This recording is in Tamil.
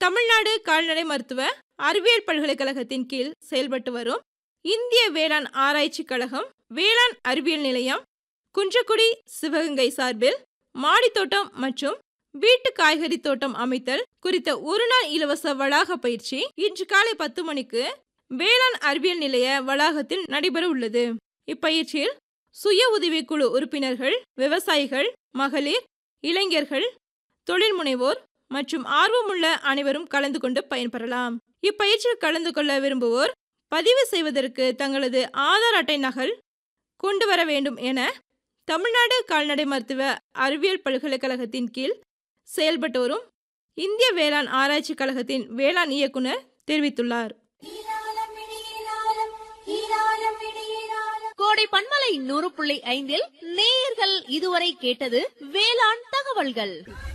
தமிழ்நாடு கால்நடை மருத்துவ அறிவியல் பல்கலைக்கழகத்தின் கீழ் செயல்பட்டு வரும் இந்திய வேளாண் ஆராய்ச்சி கழகம் வேளாண் அறிவியல் நிலையம் குன்றக்குடி சிவகங்கை சார்பில் மாடித்தோட்டம் மற்றும் வீட்டு காய்கறி தோட்டம் அமைத்தல் குறித்த ஒருநாள் இலவச வளாக பயிற்சி இன்று காலை பத்து மணிக்கு வேளாண் அறிவியல் நிலைய வளாகத்தில் நடைபெற உள்ளது இப்பயிற்சியில் சுய உதவிக்குழு உறுப்பினர்கள் விவசாயிகள் மகளிர் இளைஞர்கள் தொழில் முனைவோர் மற்றும் ஆர்வமுள்ள அனைவரும் கலந்து கொண்டு பயன்பெறலாம் இப்பயிற்சியில் கலந்து கொள்ள விரும்புவோர் பதிவு செய்வதற்கு தங்களது ஆதார் அட்டை நகல் கொண்டு வர வேண்டும் என தமிழ்நாடு கால்நடை மருத்துவ அறிவியல் பல்கலைக்கழகத்தின் கீழ் செயல்பட்டு வரும் இந்திய வேளாண் ஆராய்ச்சி கழகத்தின் வேளாண் இயக்குனர் தெரிவித்துள்ளார் கோடை பண்பலை நூறு புள்ளி ஐந்தில் நேயர்கள் இதுவரை கேட்டது வேளாண் தகவல்கள்